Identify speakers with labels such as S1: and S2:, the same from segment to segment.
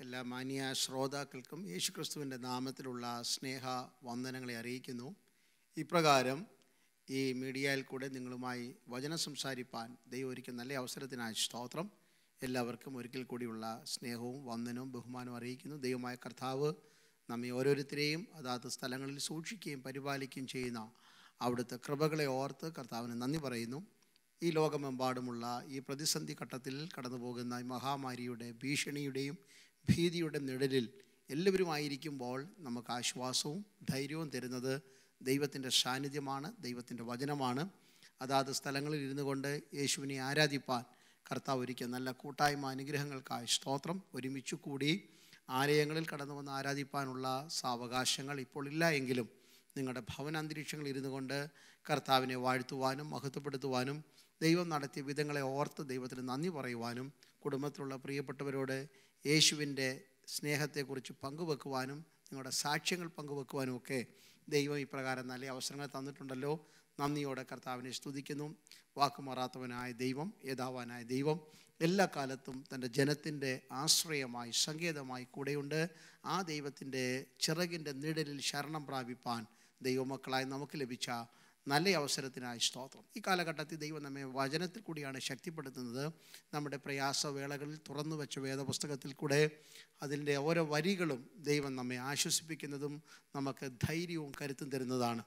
S1: എല്ലാ മാന്യ ശ്രോതാക്കൾക്കും യേശുക്രിസ്തുവിൻ്റെ നാമത്തിലുള്ള സ്നേഹ വന്ദനങ്ങളെ അറിയിക്കുന്നു ഇപ്രകാരം ഈ മീഡിയയിൽ കൂടെ നിങ്ങളുമായി വചനം സംസാരിപ്പാൻ ദൈവം ഒരുക്കുന്ന നല്ല അവസരത്തിനായി സ്തോത്രം എല്ലാവർക്കും ഒരിക്കൽ കൂടിയുള്ള സ്നേഹവും വന്ദനവും ബഹുമാനവും അറിയിക്കുന്നു ദൈവമായ കർത്താവ് നമ്മെ ഓരോരുത്തരെയും അതാത് സ്ഥലങ്ങളിൽ സൂക്ഷിക്കുകയും പരിപാലിക്കുകയും ചെയ്യുന്ന അവിടുത്തെ കൃപകളെ ഓർത്ത് കർത്താവിന് നന്ദി പറയുന്നു ഈ ലോകമെമ്പാടുമുള്ള ഈ പ്രതിസന്ധി ഘട്ടത്തിൽ കടന്നു പോകുന്ന ഈ മഹാമാരിയുടെ ഭീഷണിയുടെയും ഭീതിയുടെ നിഴലിൽ എല്ലാവരുമായിരിക്കുമ്പോൾ നമുക്ക് ആശ്വാസവും ധൈര്യവും തരുന്നത് ദൈവത്തിൻ്റെ സാന്നിധ്യമാണ് ദൈവത്തിൻ്റെ വചനമാണ് അതാത് സ്ഥലങ്ങളിൽ ഇരുന്നു കൊണ്ട് യേശുവിനെ ആരാധിപ്പാൻ കർത്താവ് ഒരുക്കിയ നല്ല കൂട്ടായ്മ അനുഗ്രഹങ്ങൾക്കായി സ്തോത്രം ഒരുമിച്ച് കൂടി ആലയങ്ങളിൽ കടന്നു വന്ന് ആരാധിപ്പാനുള്ള സാവകാശങ്ങൾ ഇപ്പോൾ ഇല്ല എങ്കിലും നിങ്ങളുടെ ഭവനാന്തരീക്ഷങ്ങളിൽ ഇരുന്നു കൊണ്ട് കർത്താവിനെ വാഴ്ത്തുവാനും മഹത്വപ്പെടുത്തുവാനും ദൈവം നടത്തിയ വിധങ്ങളെ ഓർത്ത് ദൈവത്തിന് നന്ദി പറയുവാനും കുടുംബത്തിലുള്ള പ്രിയപ്പെട്ടവരോട് യേശുവിൻ്റെ സ്നേഹത്തെക്കുറിച്ച് പങ്കുവെക്കുവാനും നിങ്ങളുടെ സാക്ഷ്യങ്ങൾ പങ്കുവെക്കുവാനും ഒക്കെ ദൈവം ഇപ്രകാരം നല്ല അവസരങ്ങൾ തന്നിട്ടുണ്ടല്ലോ നന്ദിയോടെ കർത്താവിനെ സ്തുതിക്കുന്നു വാക്കുമാറാത്തവനായ ദൈവം യഥാവാനായ ദൈവം എല്ലാ കാലത്തും തൻ്റെ ജനത്തിൻ്റെ ആശ്രയമായി സങ്കേതമായി കൂടെയുണ്ട് ആ ദൈവത്തിൻ്റെ ചിറകിൻ്റെ നിഴലിൽ ശരണം പ്രാപിപ്പാൻ ദൈവമക്കളായി നമുക്ക് ലഭിച്ച നല്ല അവസരത്തിനായി സ്തോത്രം ഈ കാലഘട്ടത്തിൽ ദൈവം നമ്മെ വചനത്തിൽ കൂടിയാണ് ശക്തിപ്പെടുത്തുന്നത് നമ്മുടെ പ്രയാസവേളകളിൽ തുറന്നു വെച്ച വേദപുസ്തകത്തിൽ കൂടെ അതിൻ്റെ ഓരോ വരികളും ദൈവം നമ്മെ ആശ്വസിപ്പിക്കുന്നതും നമുക്ക് ധൈര്യവും കരുത്തും തരുന്നതാണ്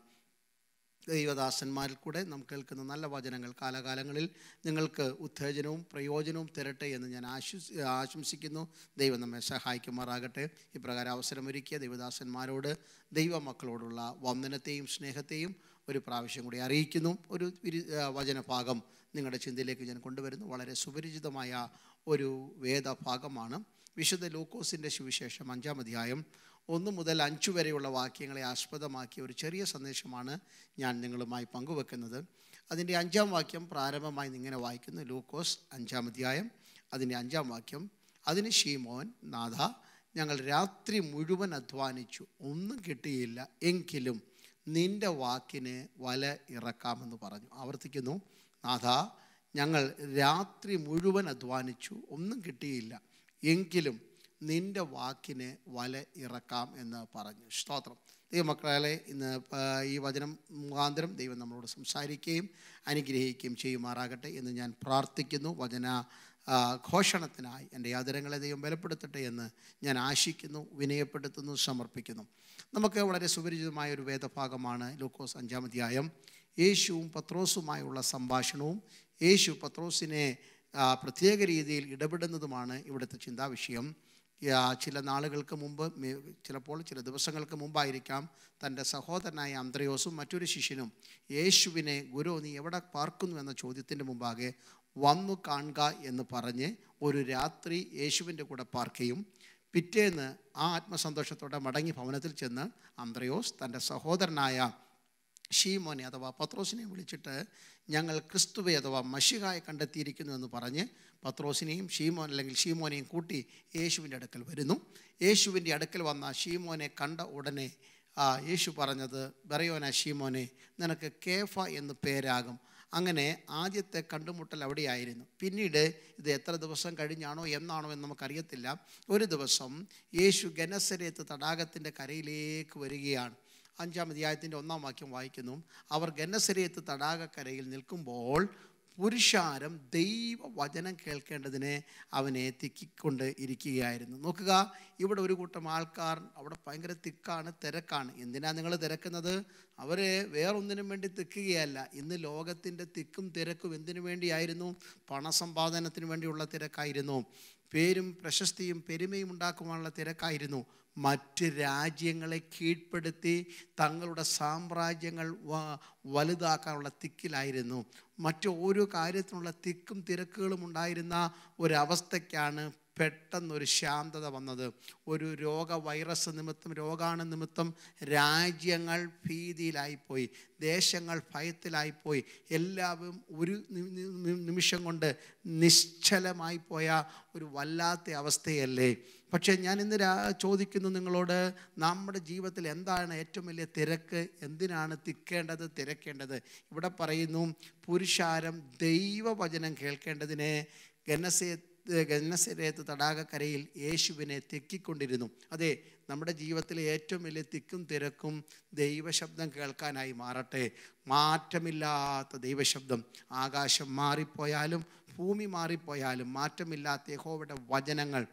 S1: ദൈവദാസന്മാരിൽ കൂടെ നമുക്ക് കേൾക്കുന്ന നല്ല വചനങ്ങൾ കാലകാലങ്ങളിൽ നിങ്ങൾക്ക് ഉത്തേജനവും പ്രയോജനവും തരട്ടെ എന്ന് ഞാൻ ആശ്വസി ആശംസിക്കുന്നു ദൈവം നമ്മെ സഹായിക്കുമാറാകട്ടെ ഇപ്രകാരം അവസരമൊരുക്കിയ ദൈവദാസന്മാരോട് ദൈവമക്കളോടുള്ള വന്ദനത്തെയും സ്നേഹത്തെയും ഒരു പ്രാവശ്യം കൂടി അറിയിക്കുന്നു ഒരു വിരി- ആ, വചനഭാഗം നിങ്ങളുടെ ചിന്തയിലേക്ക് ഞാൻ കൊണ്ടുവരുന്നു വളരെ സുപരിചിതമായ ഒരു വേദഭാഗമാണ് വിശുദ്ധ ലൂക്കോസിൻ്റെ സുവിശേഷം അഞ്ചാം അധ്യായം ഒന്ന് മുതൽ അഞ്ച് വരെയുള്ള വാക്യങ്ങളെ ആസ്പദമാക്കിയ ഒരു ചെറിയ സന്ദേശമാണ് ഞാൻ നിങ്ങളുമായി പങ്കുവെക്കുന്നത് അതിൻ്റെ അഞ്ചാം വാക്യം പ്രാരംഭമായി ഇങ്ങനെ വായിക്കുന്നു ലൂക്കോസ് അഞ്ചാം അധ്യായം അതിൻ്റെ അഞ്ചാം വാക്യം അതിന് ഷീമോൻ നാഥ ഞങ്ങൾ രാത്രി മുഴുവൻ അധ്വാനിച്ചു ഒന്നും കിട്ടിയില്ല എങ്കിലും നിന്റെ വാക്കിന് വല ഇറക്കാമെന്ന് പറഞ്ഞു ആവർത്തിക്കുന്നു നാഥ ഞങ്ങൾ രാത്രി മുഴുവൻ അധ്വാനിച്ചു ഒന്നും കിട്ടിയില്ല എങ്കിലും നിന്റെ വാക്കിന് വല ഇറക്കാം എന്ന് പറഞ്ഞു സ്തോത്രം ദൈവമക്കളെ ഇന്ന് പ- ഈ വചനം മുഖാന്തരം ദൈവം നമ്മളോട് സംസാരിക്കുകയും അനുഗ്രഹിക്കുകയും ചെയ്യുമാറാകട്ടെ എന്ന് ഞാൻ പ്രാർത്ഥിക്കുന്നു വചന ആ, ഘോഷണത്തിനായി എൻ്റെ ആദരങ്ങളെ ദൈവം ബലപ്പെടുത്തട്ടെ എന്ന് ഞാൻ ആശിക്കുന്നു വിനയപ്പെടുത്തുന്നു സമർപ്പിക്കുന്നു നമുക്ക് വളരെ സുപരിചിതമായ ഒരു വേദഭാഗമാണ് ലൂക്കോസ് അഞ്ചാം അധ്യായം യേശുവും പത്രോസുമായുള്ള സംഭാഷണവും യേശു പത്രോസിനെ ആ, പ്രത്യേക രീതിയിൽ ഇടപെടുന്നതുമാണ് ഇവിടുത്തെ ചിന്താവിഷയം ആ, ചില നാളുകൾക്ക് മുമ്പ് മേ- ചിലപ്പോൾ ചില ദിവസങ്ങൾക്ക് മുമ്പായിരിക്കാം തൻ്റെ സഹോദരനായ അന്ത്രയോസും മറ്റൊരു ശിഷ്യനും യേശുവിനെ ഗുരു നീ എവിടെ പാർക്കുന്നു എന്ന ചോദ്യത്തിൻ്റെ മുമ്പാകെ വന്നു കാണുക എന്ന് പറഞ്ഞ് ഒരു രാത്രി യേശുവിൻ്റെ കൂടെ പാർക്കുകയും പിറ്റേന്ന് ആ ആത്മസന്തോഷത്തോടെ മടങ്ങി ഭവനത്തിൽ ചെന്ന് അന്ത്രയോസ് തൻ്റെ സഹോദരനായ ഷീമോനെ അഥവാ പത്രോസിനെ വിളിച്ചിട്ട് ഞങ്ങൾ ക്രിസ്തുവെ അഥവാ മഷികായെ കണ്ടെത്തിയിരിക്കുന്നു എന്ന് പറഞ്ഞ് പത്രോസിനെയും ഷീമോൻ അല്ലെങ്കിൽ ഷീമോനെയും കൂട്ടി യേശുവിൻ്റെ അടുക്കൽ വരുന്നു യേശുവിൻ്റെ അടുക്കൽ വന്ന ഷീമോനെ കണ്ട ഉടനെ ആ, യേശു പറഞ്ഞത് ബറയോന ഷീമോനെ നിനക്ക് കേഫ എന്ന് പേരാകും അങ്ങനെ ആദ്യത്തെ കണ്ടുമുട്ടൽ അവിടെയായിരുന്നു പിന്നീട് ഇത് എത്ര ദിവസം കഴിഞ്ഞാണോ എന്നാണോ എന്ന് നമുക്കറിയത്തില്ല ഒരു ദിവസം യേശു ഗനസരത്ത് തടാകത്തിൻ്റെ കരയിലേക്ക് വരികയാണ് അഞ്ചാം അധ്യായത്തിൻ്റെ ഒന്നാം വാക്യം വായിക്കുന്നു അവർ ഗന്നസരയത്ത് തടാകക്കരയിൽ നിൽക്കുമ്പോൾ പുരുഷാരം ദൈവവചനം കേൾക്കേണ്ടതിനെ അവനെ തിക്കിക്കൊണ്ട് ഇരിക്കുകയായിരുന്നു നോക്കുക ഇവിടെ ഒരു കൂട്ടം ആൾക്കാർ അവിടെ ഭയങ്കര തിക്കാണ് തിരക്കാണ് എന്തിനാ നിങ്ങൾ തിരക്കുന്നത് അവർ വേറൊന്നിനും വേണ്ടി തിക്കുകയല്ല ഇന്ന് ലോകത്തിൻ്റെ തിക്കും തിരക്കും എന്തിനു വേണ്ടിയായിരുന്നു പണസമ്പാദനത്തിന് വേണ്ടിയുള്ള തിരക്കായിരുന്നു പേരും പ്രശസ്തിയും പെരുമയും ഉണ്ടാക്കുവാനുള്ള തിരക്കായിരുന്നു മറ്റ് രാജ്യങ്ങളെ കീഴ്പ്പെടുത്തി തങ്ങളുടെ സാമ്രാജ്യങ്ങൾ വ- വലുതാക്കാനുള്ള തിക്കിലായിരുന്നു മറ്റു ഓരോ കാര്യത്തിനുള്ള തിക്കും തിരക്കുകളും ഉണ്ടായിരുന്ന ഒരവസ്ഥയ്ക്കാണ് പെട്ടെന്നൊരു ശാന്തത വന്നത് ഒരു രോഗ വൈറസ് നിമിത്തം രോഗാണു നിമിത്തം രാജ്യങ്ങൾ ഭീതിയിലായിപ്പോയി ദേശങ്ങൾ ഭയത്തിലായിപ്പോയി എല്ലാവരും ഒരു നി- നി- നിമിഷം കൊണ്ട് നിശ്ചലമായി പോയ ഒരു വല്ലാത്ത അവസ്ഥയല്ലേ പക്ഷേ ഞാൻ ഇന്ന് രാ ചോദിക്കുന്നു നിങ്ങളോട് നമ്മുടെ ജീവിതത്തിൽ എന്താണ് ഏറ്റവും വലിയ തിരക്ക് എന്തിനാണ് തിക്കേണ്ടത് തിരക്കേണ്ടത് ഇവിടെ പറയുന്നു പുരുഷാരം ദൈവവചനം കേൾക്കേണ്ടതിനെ ഗനസേ ഗന്നസരേത്ത് തടാകക്കരയിൽ യേശുവിനെ തിക്കിക്കൊണ്ടിരുന്നു അതെ നമ്മുടെ ജീവിതത്തിലെ ഏറ്റവും വലിയ തിക്കും തിരക്കും ദൈവശബ്ദം കേൾക്കാനായി മാറട്ടെ മാറ്റമില്ലാത്ത ദൈവശബ്ദം ആകാശം മാറിപ്പോയാലും ഭൂമി മാറിപ്പോയാലും മാറ്റമില്ലാത്ത യഹോവയുടെ വചനങ്ങൾ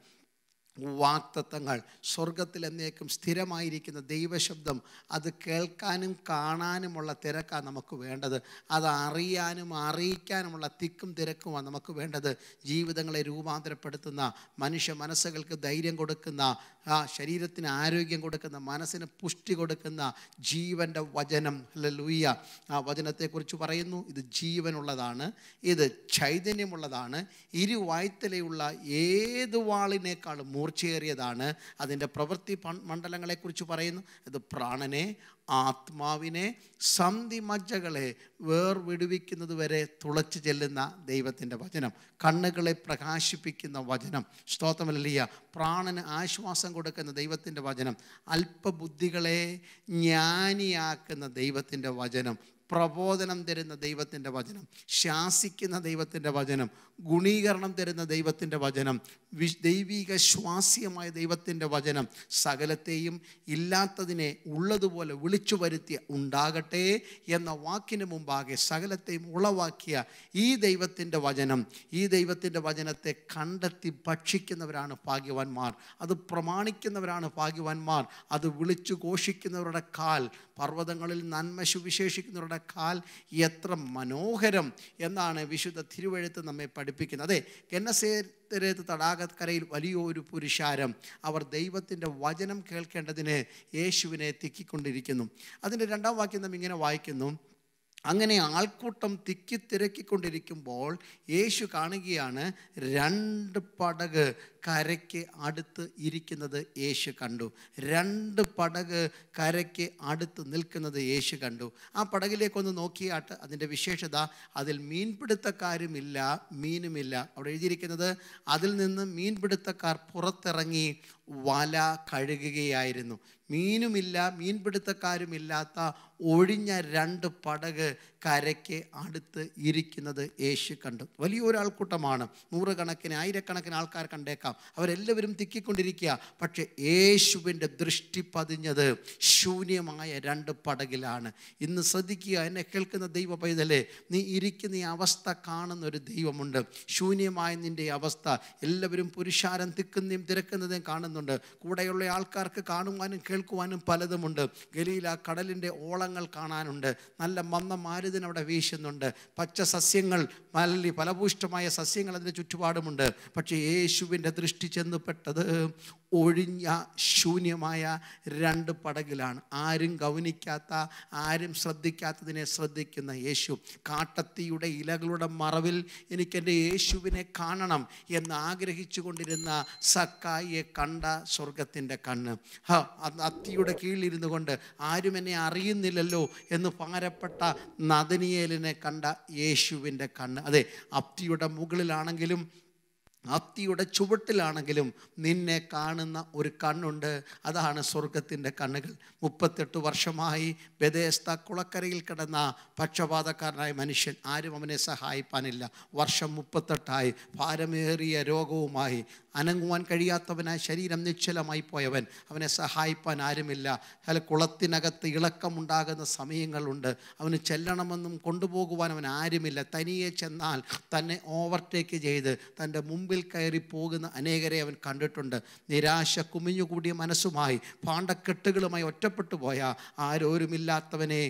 S1: വാക്തത്വങ്ങൾ സ്വർഗത്തിൽ എന്നേക്കും സ്ഥിരമായിരിക്കുന്ന ദൈവശബ്ദം അത് കേൾക്കാനും കാണാനുമുള്ള തിരക്കാണ് നമുക്ക് വേണ്ടത് അത് അറിയാനും അറിയിക്കാനുമുള്ള തിക്കും തിരക്കുമാണ് നമുക്ക് വേണ്ടത് ജീവിതങ്ങളെ രൂപാന്തരപ്പെടുത്തുന്ന മനുഷ്യ മനസ്സുകൾക്ക് ധൈര്യം കൊടുക്കുന്ന ആ ശരീരത്തിന് ആരോഗ്യം കൊടുക്കുന്ന മനസ്സിന് പുഷ്ടി കൊടുക്കുന്ന ജീവൻ്റെ വചനം ലൂയ്യ ആ വചനത്തെക്കുറിച്ച് പറയുന്നു ഇത് ജീവനുള്ളതാണ് ഇത് ചൈതന്യമുള്ളതാണ് ഇരുവായ്ത്തലയുള്ള ഏത് വാളിനേക്കാളും മൂർച്ചയേറിയതാണ് അതിൻ്റെ പ്രവൃത്തി പൺ- മണ്ഡലങ്ങളെക്കുറിച്ച് പറയുന്നു ഇത് പ്രാണനെ ആത്മാവിനെ സന്ധി മജ്ജകളെ വേർവിടുവിക്കുന്നത് വരെ തുളച്ചു ചെല്ലുന്ന ദൈവത്തിൻ്റെ വചനം കണ്ണുകളെ പ്രകാശിപ്പിക്കുന്ന വചനം സ്തോത്രമല്ലിയ പ്രാണന് ആശ്വാസം കൊടുക്കുന്ന ദൈവത്തിൻ്റെ വചനം അല്പബുദ്ധികളെ ജ്ഞാനിയാക്കുന്ന ദൈവത്തിൻ്റെ വചനം പ്രബോധനം തരുന്ന ദൈവത്തിൻ്റെ വചനം ശാസിക്കുന്ന ദൈവത്തിൻ്റെ വചനം ഗുണീകരണം തരുന്ന ദൈവത്തിൻ്റെ വചനം വി ദൈവിക ശ്വാസ്യമായ ദൈവത്തിൻ്റെ വചനം സകലത്തെയും ഇല്ലാത്തതിനെ ഉള്ളതുപോലെ വിളിച്ചു വരുത്തിയ ഉണ്ടാകട്ടെ എന്ന വാക്കിന് മുമ്പാകെ സകലത്തെയും ഉളവാക്കിയ ഈ ദൈവത്തിൻ്റെ വചനം ഈ ദൈവത്തിൻ്റെ വചനത്തെ കണ്ടെത്തി ഭക്ഷിക്കുന്നവരാണ് ഭാഗ്യവാന്മാർ അത് പ്രമാണിക്കുന്നവരാണ് ഭാഗ്യവാന്മാർ അത് വിളിച്ചു ഘോഷിക്കുന്നവരുടെ കാൽ പർവ്വതങ്ങളിൽ നന്മ സുവിശേഷിക്കുന്നവരുടെ കാൽ എത്ര മനോഹരം എന്നാണ് വിശുദ്ധ തിരുവഴുത്ത് നമ്മെ പഠിപ്പിക്കുന്നത് അതെ ഗന്നസേരത്ത് തടാകക്കരയിൽ വലിയൊരു പുരുഷാരം അവർ ദൈവത്തിൻ്റെ വചനം കേൾക്കേണ്ടതിന് യേശുവിനെ തിക്കിക്കൊണ്ടിരിക്കുന്നു അതിൻ്റെ രണ്ടാം വാക്യം നാം ഇങ്ങനെ വായിക്കുന്നു അങ്ങനെ ആൾക്കൂട്ടം തിക്കി തിരക്കിക്കൊണ്ടിരിക്കുമ്പോൾ യേശു കാണുകയാണ് രണ്ട് പടക് കരയ്ക്ക് അടുത്ത് ഇരിക്കുന്നത് യേശു കണ്ടു രണ്ട് പടക് കരയ്ക്ക് അടുത്ത് നിൽക്കുന്നത് യേശു കണ്ടു ആ പടകിലേക്കൊന്ന് നോക്കിയാട്ട് അതിൻ്റെ വിശേഷത അതിൽ മീൻപിടുത്തക്കാരുമില്ല മീനുമില്ല അവിടെ എഴുതിയിരിക്കുന്നത് അതിൽ നിന്ന് മീൻപിടുത്തക്കാർ പുറത്തിറങ്ങി വല കഴുകുകയായിരുന്നു മീനുമില്ല മീൻപിടുത്തക്കാരുമില്ലാത്ത ഒഴിഞ്ഞ രണ്ട് പടക് കരയ്ക്ക് അടുത്ത് ഇരിക്കുന്നത് യേശു കണ്ടു വലിയൊരാൾക്കൂട്ടമാണ് നൂറുകണക്കിന് ആയിരക്കണക്കിന് ആൾക്കാർ കണ്ടേക്കാം അവരെല്ലാവരും തിക്കിക്കൊണ്ടിരിക്കുക പക്ഷേ യേശുവിൻ്റെ ദൃഷ്ടി പതിഞ്ഞത് ശൂന്യമായ രണ്ട് പടകിലാണ് ഇന്ന് ശ്രദ്ധിക്കുക എന്നെ കേൾക്കുന്ന ദൈവ പൈതലേ നീ ഇരിക്കുന്ന ഈ അവസ്ഥ കാണുന്ന ഒരു ദൈവമുണ്ട് ശൂന്യമായ നിൻ്റെ ഈ അവസ്ഥ എല്ലാവരും പുരുഷാരം തിക്കുന്നതും തിരക്കുന്നതും കാണുന്നുണ്ട് കൂടെയുള്ള ആൾക്കാർക്ക് കാണുവാനും കേൾക്കുവാനും പലതുമുണ്ട് ഗലീല കടലിൻ്റെ ഓളങ്ങൾ കാണാനുണ്ട് നല്ല മന്ന മാരുതിന് അവിടെ വീശുന്നുണ്ട് പച്ച സസ്യങ്ങൾ മല്ലി ഫലഭൂഷ്ടമായ സസ്യങ്ങൾ അതിന് ചുറ്റുപാടുമുണ്ട് പക്ഷേ യേശുവിൻ്റെ ദൃഷ്ടി ചെന്നപ്പെട്ടത് ഒഴിഞ്ഞ ശൂന്യമായ രണ്ട് പടകിലാണ് ആരും ഗൗനിക്കാത്ത ആരും ശ്രദ്ധിക്കാത്തതിനെ ശ്രദ്ധിക്കുന്ന യേശു കാട്ടത്തിയുടെ ഇലകളുടെ മറവിൽ എനിക്കെൻ്റെ യേശുവിനെ കാണണം എന്ന് ആഗ്രഹിച്ചു കൊണ്ടിരുന്ന സക്കായിയെ കണ്ട സ്വർഗത്തിൻ്റെ കണ്ണ് ഹ അത് അത്തിയുടെ കീഴിലിരുന്നു കൊണ്ട് ആരും എന്നെ അറിയുന്നില്ലല്ലോ എന്ന് ഭാരപ്പെട്ട നദനിയേലിനെ കണ്ട യേശുവിൻ്റെ കണ്ണ് അതെ അത്തിയുടെ മുകളിലാണെങ്കിലും അത്തിയുടെ ചുവട്ടിലാണെങ്കിലും നിന്നെ കാണുന്ന ഒരു കണ്ണുണ്ട് അതാണ് സ്വർഗത്തിൻ്റെ കണ്ണുകൾ മുപ്പത്തെട്ട് വർഷമായി ബദേസ്ത കുളക്കരയിൽ കിടന്ന പക്ഷപാതക്കാരനായ മനുഷ്യൻ ആരും അവനെ സഹായിപ്പാനില്ല വർഷം മുപ്പത്തെട്ടായി ഭാരമേറിയ രോഗവുമായി അനങ്ങുവാൻ കഴിയാത്തവനായ ശരീരം നിശ്ചലമായി പോയവൻ അവനെ സഹായിപ്പാൻ ആരുമില്ല അല്ല കുളത്തിനകത്ത് ഇളക്കമുണ്ടാകുന്ന സമയങ്ങളുണ്ട് അവന് ചെല്ലണമെന്നും കൊണ്ടുപോകുവാൻ അവൻ ആരുമില്ല തനിയെ ചെന്നാൽ തന്നെ ഓവർടേക്ക് ചെയ്ത് തൻ്റെ മുമ്പിൽ കയറി പോകുന്ന അനേകരെ അവൻ കണ്ടിട്ടുണ്ട് നിരാശ കുമിഞ്ഞുകൂടിയ മനസ്സുമായി പാണ്ടക്കെട്ടുകളുമായി ഒറ്റപ്പെട്ടു പോയ ആരോരുമില്ലാത്തവനെ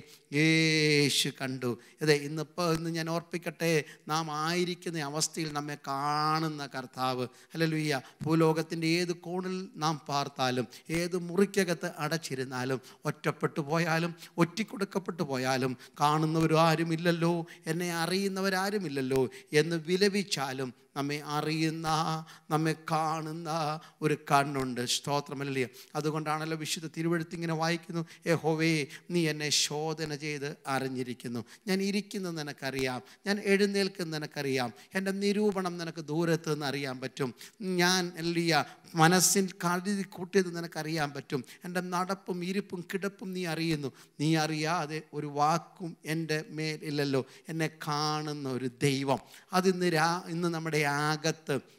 S1: യേശു കണ്ടു അതെ ഇന്നിപ്പോൾ ഇന്ന് ഞാൻ ഓർപ്പിക്കട്ടെ നാം ആയിരിക്കുന്ന അവസ്ഥയിൽ നമ്മെ കാണുന്ന കർത്താവ് അല്ലല്ലുയ്യ ഭൂലോകത്തിൻ്റെ ഏത് കോണിൽ നാം പാർത്താലും ഏത് മുറിക്കകത്ത് അടച്ചിരുന്നാലും ഒറ്റപ്പെട്ടു പോയാലും ഒറ്റിക്കൊടുക്കപ്പെട്ടു പോയാലും കാണുന്നവരും ആരുമില്ലല്ലോ എന്നെ അറിയുന്നവരാരുമില്ലല്ലോ എന്ന് വിലപിച്ചാലും നമ്മെ അറിയുന്ന നമ്മെ കാണുന്ന ഒരു കണ്ണുണ്ട് സ്തോത്രമല്ലേ അതുകൊണ്ടാണല്ലോ വിശുദ്ധ തിരുവഴുത്ത് ഇങ്ങനെ വായിക്കുന്നു യഹോവേ നീ എന്നെ ശോധന ചെയ്ത് അറിഞ്ഞിരിക്കുന്നു ഞാൻ ഇരിക്കുന്നത് നിനക്കറിയാം ഞാൻ എഴുന്നേൽക്കുന്നത് നിനക്കറിയാം എൻ്റെ നിരൂപണം നിനക്ക് ദൂരത്ത് നിന്ന് അറിയാൻ പറ്റും ഞാൻ എല്ലിയ മനസ്സിൽ കരുതി കൂട്ടിയത് നിനക്കറിയാൻ പറ്റും എൻ്റെ നടപ്പും ഇരിപ്പും കിടപ്പും നീ അറിയുന്നു നീ അറിയാതെ ഒരു വാക്കും എൻ്റെ മേൽ ഇല്ലല്ലോ എന്നെ കാണുന്ന ഒരു ദൈവം അതിന്ന് രാ ഇന്ന് നമ്മുടെ അകത്ത്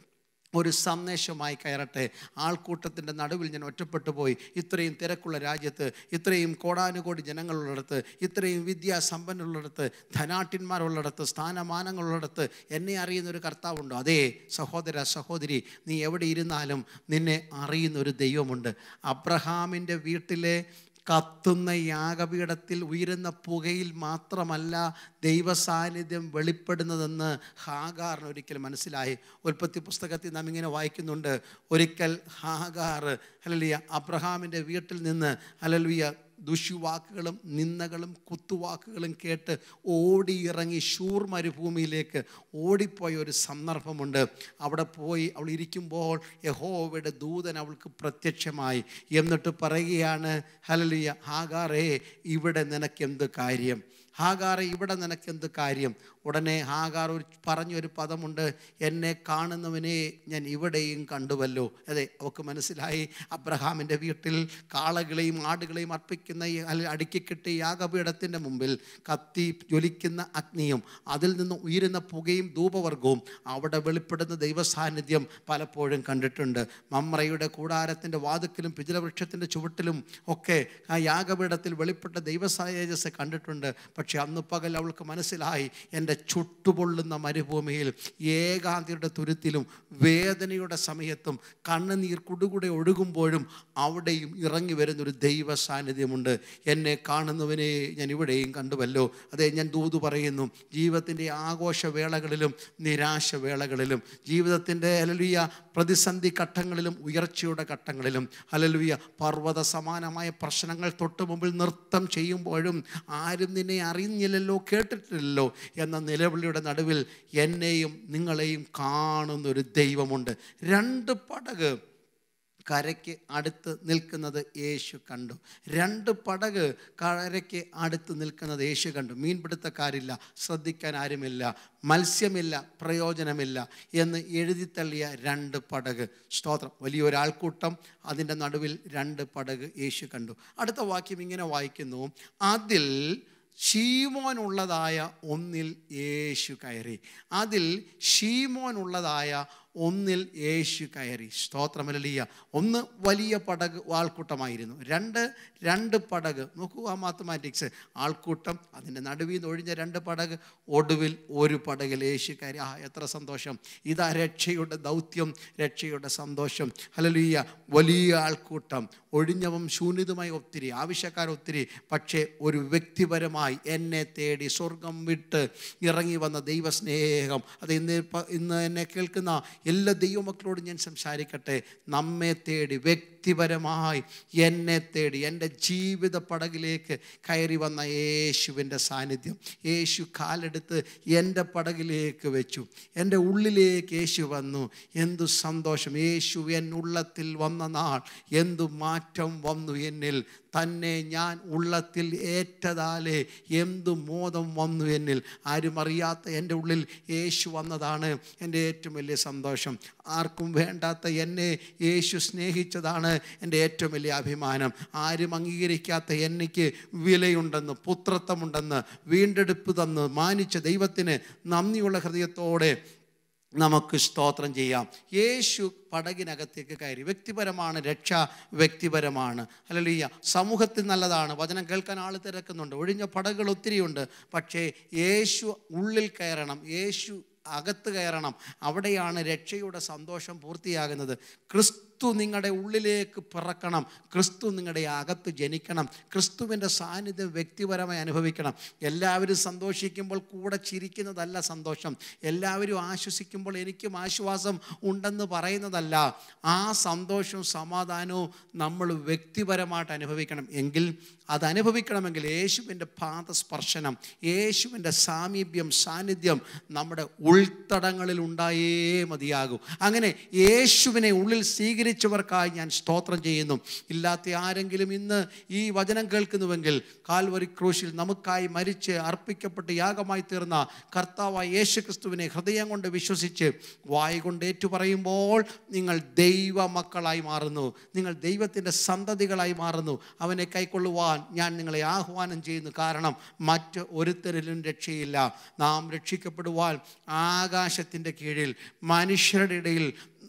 S1: ഒരു സന്ദേശമായി കയറട്ടെ ആൾക്കൂട്ടത്തിൻ്റെ നടുവിൽ ഞാൻ ഒറ്റപ്പെട്ടു പോയി ഇത്രയും തിരക്കുള്ള രാജ്യത്ത് ഇത്രയും കോടാനുകോടി ജനങ്ങളുള്ളിടത്ത് ഇത്രയും വിദ്യാസമ്പന്നുള്ളിടത്ത് ധനാട്ടിന്മാരുള്ളിടത്ത് സ്ഥാനമാനങ്ങളുള്ളിടത്ത് എന്നെ അറിയുന്ന ഒരു കർത്താവുണ്ടോ അതേ സഹോദര സഹോദരി നീ എവിടെ ഇരുന്നാലും നിന്നെ അറിയുന്ന ഒരു ദൈവമുണ്ട് അബ്രഹാമിൻ്റെ വീട്ടിലെ കത്തുന്ന യാഗപീഠത്തിൽ ഉയരുന്ന പുകയിൽ മാത്രമല്ല ദൈവസാന്നിധ്യം വെളിപ്പെടുന്നതെന്ന് ഹാഗാറിന് ഒരിക്കൽ മനസ്സിലായി ഉൽപ്പത്തി പുസ്തകത്തിൽ നാം ഇങ്ങനെ വായിക്കുന്നുണ്ട് ഒരിക്കൽ ഹാഗാർ അല്ലലിയ അബ്രഹാമിൻ്റെ വീട്ടിൽ നിന്ന് അല്ലലിയ ദുഷിവാക്കുകളും നിന്ദകളും കുത്തുവാക്കുകളും കേട്ട് ഓടിയിറങ്ങി ഷൂർ മരുഭൂമിയിലേക്ക് ഓടിപ്പോയ ഒരു സന്ദർഭമുണ്ട് അവിടെ പോയി അവൾ ഇരിക്കുമ്പോൾ യഹോവയുടെ ദൂതൻ അവൾക്ക് പ്രത്യക്ഷമായി എന്നിട്ട് പറയുകയാണ് ഹലലിയ ഹാഗാറേ ഇവിടെ നിനക്കെന്ത് കാര്യം ഹാഗാറെ ഇവിടെ നിനക്കെന്ത് കാര്യം ഉടനെ ഹാഗാർ ഒരു പറഞ്ഞൊരു പദമുണ്ട് എന്നെ കാണുന്നവനെ ഞാൻ ഇവിടെയും കണ്ടുവല്ലോ അതെ അവൾക്ക് മനസ്സിലായി അബ്രഹാമിൻ്റെ വീട്ടിൽ കാളകളെയും ആടുകളെയും അർപ്പിക്കുന്ന ഈ അല്ല അടുക്കിക്കിട്ടി യാഗപീഠത്തിൻ്റെ മുമ്പിൽ കത്തി ജ്വലിക്കുന്ന അഗ്നിയും അതിൽ നിന്ന് ഉയരുന്ന പുകയും ധൂപവർഗവും അവിടെ വെളിപ്പെടുന്ന ദൈവസാന്നിധ്യം പലപ്പോഴും കണ്ടിട്ടുണ്ട് മമ്രയുടെ കൂടാരത്തിൻ്റെ വാതുക്കിലും പിജലവൃക്ഷത്തിൻ്റെ ചുവട്ടിലും ഒക്കെ ആ യാഗപീഠത്തിൽ വെളിപ്പെട്ട ദൈവസായജസ് കണ്ടിട്ടുണ്ട് പക്ഷെ അന്ന് പകൽ അവൾക്ക് മനസ്സിലായി എൻ്റെ ചുട്ടുപൊള്ളുന്ന മരുഭൂമിയിൽ ഏകാന്തിയുടെ തുരുത്തിലും വേദനയുടെ സമയത്തും കണ്ണുനീർ കുടുകൂടെ ഒഴുകുമ്പോഴും അവിടെയും ഇറങ്ങി വരുന്നൊരു ദൈവ സാന്നിധ്യമുണ്ട് എന്നെ കാണുന്നവനെ ഞാൻ ഇവിടെയും കണ്ടുവല്ലോ അതെ ഞാൻ ദൂത് പറയുന്നു ജീവിതത്തിൻ്റെ ആഘോഷവേളകളിലും നിരാശവേളകളിലും ജീവിതത്തിൻ്റെ അലലുയ പ്രതിസന്ധി ഘട്ടങ്ങളിലും ഉയർച്ചയുടെ ഘട്ടങ്ങളിലും അലലുയ പർവ്വത സമാനമായ പ്രശ്നങ്ങൾ തൊട്ട് മുമ്പിൽ നൃത്തം ചെയ്യുമ്പോഴും ആരും നിന്നെ അറിഞ്ഞില്ലല്ലോ കേട്ടിട്ടില്ലല്ലോ എന്ന നിലവിളിയുടെ നടുവിൽ എന്നെയും നിങ്ങളെയും കാണുന്നൊരു ദൈവമുണ്ട് രണ്ട് പടക് കരയ്ക്ക് അടുത്ത് നിൽക്കുന്നത് യേശു കണ്ടു രണ്ട് പടക് കരയ്ക്ക് അടുത്ത് നിൽക്കുന്നത് യേശു കണ്ടു മീൻപിടുത്തക്കാരില്ല ശ്രദ്ധിക്കാൻ ആരുമില്ല മത്സ്യമില്ല പ്രയോജനമില്ല എന്ന് എഴുതിത്തള്ളിയ രണ്ട് പടക് സ്തോത്രം വലിയൊരാൾക്കൂട്ടം അതിൻ്റെ നടുവിൽ രണ്ട് പടക് യേശു കണ്ടു അടുത്ത വാക്യം ഇങ്ങനെ വായിക്കുന്നു അതിൽ ഷീമോനുള്ളതായ ഒന്നിൽ യേശു കയറി അതിൽ ഷീമോനുള്ളതായ ഒന്നിൽ യേശു കയറി സ്തോത്രമലിയ ഒന്ന് വലിയ പടക് ആൾക്കൂട്ടമായിരുന്നു രണ്ട് രണ്ട് പടക് നോക്കൂ ആ മാത്തമാറ്റിക്സ് ആൾക്കൂട്ടം അതിൻ്റെ നടുവിൽ നിന്ന് ഒഴിഞ്ഞ രണ്ട് പടക് ഒടുവിൽ ഒരു പടകിൽ യേശു കയറി ആ എത്ര സന്തോഷം ഇതാ രക്ഷയുടെ ദൗത്യം രക്ഷയുടെ സന്തോഷം ഹലലിയ വലിയ ആൾക്കൂട്ടം ഒഴിഞ്ഞവും ശൂന്യതുമായി ഒത്തിരി ആവശ്യക്കാർ ഒത്തിരി പക്ഷേ ഒരു വ്യക്തിപരമായി എന്നെ തേടി സ്വർഗം വിട്ട് ഇറങ്ങി വന്ന ദൈവസ്നേഹം അത് ഇന്ന് ഇപ്പ- ഇന്ന് എന്നെ കേൾക്കുന്ന എല്ലാ ദൈവമക്കളോടും ഞാൻ സംസാരിക്കട്ടെ നമ്മെ തേടി വ്യക്തിപരമായി എന്നെ തേടി എൻ്റെ ജീവിത പടകിലേക്ക് കയറി വന്ന യേശുവിൻ്റെ സാന്നിധ്യം യേശു കാലെടുത്ത് എൻ്റെ പടകിലേക്ക് വെച്ചു എൻ്റെ ഉള്ളിലേക്ക് യേശു വന്നു എന്തു സന്തോഷം യേശു എൻ ഉള്ളത്തിൽ വന്ന നാൾ എന്തു മാറ്റം വന്നു എന്നിൽ തന്നെ ഞാൻ ഉള്ളത്തിൽ ഏറ്റതാലേ എന്തു മോദം വന്നു എന്നിൽ ആരും അറിയാത്ത എൻ്റെ ഉള്ളിൽ യേശു വന്നതാണ് എൻ്റെ ഏറ്റവും വലിയ സന്തോഷം ആർക്കും വേണ്ടാത്ത എന്നെ യേശു സ്നേഹിച്ചതാണ് എൻ്റെ ഏറ്റവും വലിയ അഭിമാനം ആരും അംഗീകരിക്കാത്ത എനിക്ക് വിലയുണ്ടെന്ന് പുത്രത്വമുണ്ടെന്ന് വീണ്ടെടുപ്പ് തന്ന് മാനിച്ച ദൈവത്തിന് നന്ദിയുള്ള ഹൃദയത്തോടെ നമുക്ക് സ്തോത്രം ചെയ്യാം യേശു പടകിനകത്തേക്ക് കയറി വ്യക്തിപരമാണ് രക്ഷ വ്യക്തിപരമാണ് അല്ലല്ല സമൂഹത്തിൽ നല്ലതാണ് വചനം കേൾക്കാൻ ആൾ തിരക്കുന്നുണ്ട് ഒഴിഞ്ഞ പടകുകൾ ഒത്തിരിയുണ്ട് പക്ഷേ യേശു ഉള്ളിൽ കയറണം യേശു അകത്ത് കയറണം അവിടെയാണ് രക്ഷയുടെ സന്തോഷം പൂർത്തിയാകുന്നത് ക്രിസ്തു നിങ്ങളുടെ ഉള്ളിലേക്ക് പിറക്കണം ക്രിസ്തു നിങ്ങളുടെ അകത്ത് ജനിക്കണം ക്രിസ്തുവിൻ്റെ സാന്നിധ്യം വ്യക്തിപരമായി അനുഭവിക്കണം എല്ലാവരും സന്തോഷിക്കുമ്പോൾ കൂടെ ചിരിക്കുന്നതല്ല സന്തോഷം എല്ലാവരും ആശ്വസിക്കുമ്പോൾ എനിക്കും ആശ്വാസം ഉണ്ടെന്ന് പറയുന്നതല്ല ആ സന്തോഷവും സമാധാനവും നമ്മൾ വ്യക്തിപരമായിട്ട് അനുഭവിക്കണം എങ്കിൽ അത് അനുഭവിക്കണമെങ്കിൽ യേശുവിൻ്റെ പാദസ്പർശനം യേശുവിൻ്റെ സാമീപ്യം സാന്നിധ്യം നമ്മുടെ ഉൾത്തടങ്ങളിൽ ഉണ്ടായേ മതിയാകൂ അങ്ങനെ യേശുവിനെ ഉള്ളിൽ സ്വീകരിച്ചവർക്കായി ഞാൻ സ്തോത്രം ചെയ്യുന്നു ഇല്ലാത്ത ആരെങ്കിലും ഇന്ന് ഈ വചനം കേൾക്കുന്നുവെങ്കിൽ കാൽവരി ക്രൂശിൽ നമുക്കായി മരിച്ച് അർപ്പിക്കപ്പെട്ട് യാഗമായി തീർന്ന കർത്താവായ യേശു ക്രിസ്തുവിനെ ഹൃദയം കൊണ്ട് വിശ്വസിച്ച് വായ കൊണ്ട് ഏറ്റുപറയുമ്പോൾ നിങ്ങൾ ദൈവ മക്കളായി മാറുന്നു നിങ്ങൾ ദൈവത്തിൻ്റെ സന്തതികളായി മാറുന്നു അവനെ കൈക്കൊള്ളുവാൻ ഞാൻ നിങ്ങളെ ആഹ്വാനം ചെയ്യുന്നു കാരണം മറ്റ് ഒരുത്തരിലും രക്ഷയില്ല നാം രക്ഷിക്കപ്പെടുവാൻ ആകാശത്തിൻ്റെ കീഴിൽ മനുഷ്യരുടെ ഇടയിൽ